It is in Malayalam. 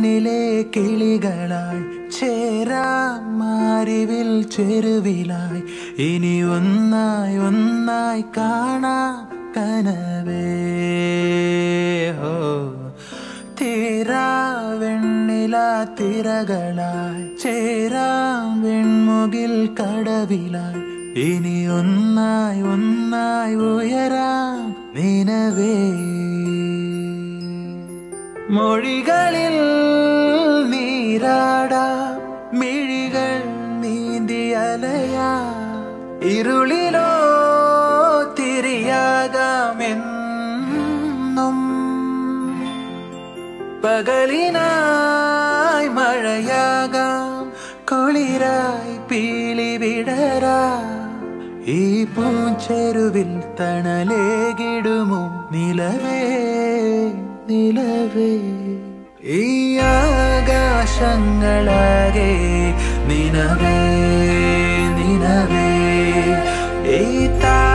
മണ്ണിലെ കിളികളായി ചേരാം മാരിവിൽ ചെരുവിലായി ഇനി ഒന്നായി ഒന്നായി കാണാം കനവേ ഹോ തീരാ വെണ്ണില തിരകളായി ചേരാം വെൺമുകിൽ കടവിലായി ഇനി ഒന്നായി ഒന്നായി ഉയരാം നിനവേ മൊഴികളിൽ നീരാടാം മിഴികൾ നീന്തി അലയാ ഇരുളിലോ തിരിയാകാമെന്നും പകലിനായി മഴയാകാം കുളിരായി പീലി വിടരാ ഈ പൂച്ചെരുവിൽ തണലേകിടുമോ നിലവേ നിലവേ ഈ ആകാശങ്ങളാകെ നിനവേ നിനവേ ഈ താ